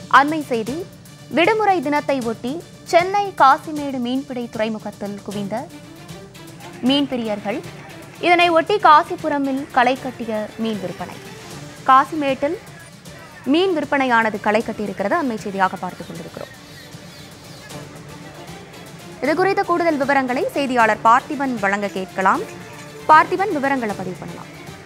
அண்மை செய்தி விடுமுறை தினத்தை ஒட்டி சென்னை காசிமேடு மீன்பிடி துறைமுகத்தில் குவிந்த மீன்பிரியர்கள் இதனை ஒட்டி காசிபுரமில் களை கட்டிய மீன் விற்பனை காசிமேட்டில் மீன் விற்பனையானது களை கட்டியிருக்கிறது அண்மை செய்தியாக பார்த்துக் கொண்டிருக்கிறோம் இது குறித்த கூடுதல் விவரங்களை செய்தியாளர் பார்த்திபன் வழங்க கேட்கலாம் பார்த்திபன் விவரங்களை பதிவு பண்ணலாம்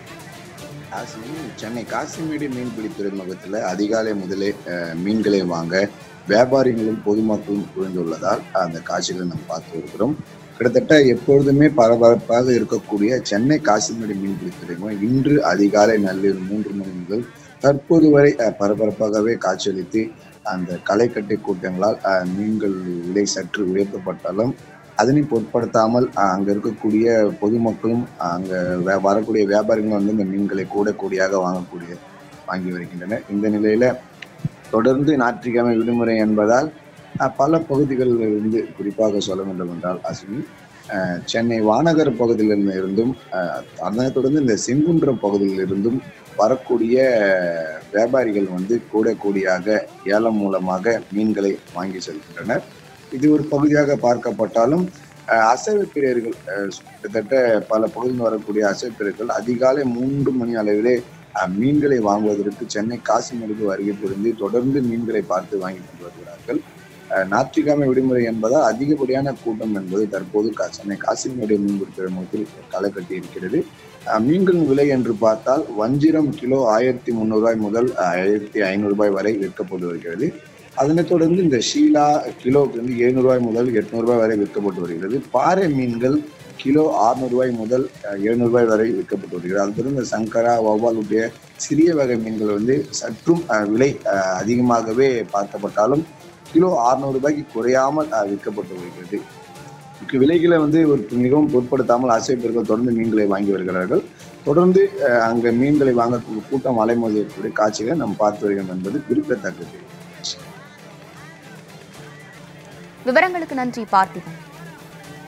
காசி சென்னை காசிமேடு மீன்பிடி துறைமுகத்தில் அதிகாலை முதலே அஹ், மீன்களை வாங்க வியாபாரிகளும் பொதுமக்களும் குவிந்துள்ளதால் அந்த காட்சிகளை நம்ம பார்த்து வருகிறோம் கிட்டத்தட்ட எப்பொழுதுமே பரபரப்பாக இருக்கக்கூடிய சென்னை காசிமேடு மீன்பிடி துறைமுகம் இன்று அதிகாலை நள்ளிரவு மூன்று மணி முதல் தற்போது வரை அஹ், பரபரப்பாகவே காட்சியளித்து அந்த களைக்கட்டை கூட்டங்களால் அஹ், மீன்கள் விலை சற்று உயர்த்தப்பட்டாலும் அதனை பொருட்படுத்தாமல் அஹ், அங்க இருக்கக்கூடிய பொதுமக்களும் அஹ், அங்க வே- வரக்கூடிய வியாபாரிகளும் வந்து இந்த மீன்களை கூட கூடியாக வாங்கக்கூடிய வாங்கி வருகின்றனர் இந்த நிலையில தொடர்ந்து ஞாயிற்றுக்கிழமை விடுமுறை என்பதால் அஹ், பல பகுதிகளில் இருந்து குறிப்பாக சொல்ல வேண்டும் என்றால் அஸ்வினி அஹ், சென்னை வானகர் பகுதியிலிருந்து இருந்தும் அஹ், அதனைத் தொடர்ந்து இந்த செங்குன்றம் பகுதியில் இருந்தும் வரக்கூடிய அஹ், வியாபாரிகள் வந்து கூட கூடியாக ஏலம் மூலமாக மீன்களை வாங்கி செல்கின்றனர் இது ஒரு பகுதியாக பார்க்கப்பட்டாலும் அஹ், அசைவ பிரியர்கள் அஹ், கிட்டத்தட்ட பல பகுதியில் வரக்கூடிய அசைவ பிரியர்கள் அதிகாலை மூன்று மணி அளவிலே அஹ், மீன்களை வாங்குவதற்கு சென்னை காசிமேடுக்கு வருகை புரிந்து தொடர்ந்து மீன்களை பார்த்து வாங்கி கொண்டு வருகிறார்கள் அஹ், ஞாயிற்றுக்கிழமை விடுமுறை என்பதால் அதிகப்படியான கூட்டம் என்பது தற்போது கா- சென்னை காசிமேடு மீன்பிடி துறைமுகத்தில் களை கட்டி இருக்கிறது அஹ், மீன்களின் விலை என்று பார்த்தால் வஞ்சிரம் கிலோ ஆயிரத்தி முந்நூறு ரூபாய் முதல் ஆயிரத்தி ஐநூறு ரூபாய் வரை விற்கப்பட்டு வருகிறது அதனைத் தொடர்ந்து இந்த ஷீலா கிலோவுக்கு வந்து எழுநூறு ரூபாய் முதல் எட்நூறு ரூபாய் வரை விற்கப்பட்டு வருகிறது பாறை மீன்கள் கிலோ 600 ரூபாய் முதல் அஹ், 700 ரூபாய் வரை விற்கப்பட்டு வருகிறது அது தொடர்ந்து இந்த சங்கரா வௌவால் உடைய சிறிய வகை மீன்கள் வந்து சற்றும் அஹ், விலை அஹ், அதிகமாகவே பார்க்கப்பட்டாலும் கிலோ 600 ரூபாய்க்கு குறையாமல் அஹ், விற்கப்பட்டு வருகிறது இதுக்கு விலைகளை வந்து ஒரு மிகவும் பொருட்படுத்தாமல் ஆசைப்பர்கள் தொடர்ந்து மீன்களை வாங்கி வருகிறார்கள் தொடர்ந்து அஹ், அங்க மீன்களை வாங்க கூட்டம் அலைமோதியக்கூடிய காட்சிகளை நாம் பார்த்து வருகிறோம் என்பது குறிப்பிடத்தக்கது விவரங்களுக்கு நன்றி பார்த்திபன்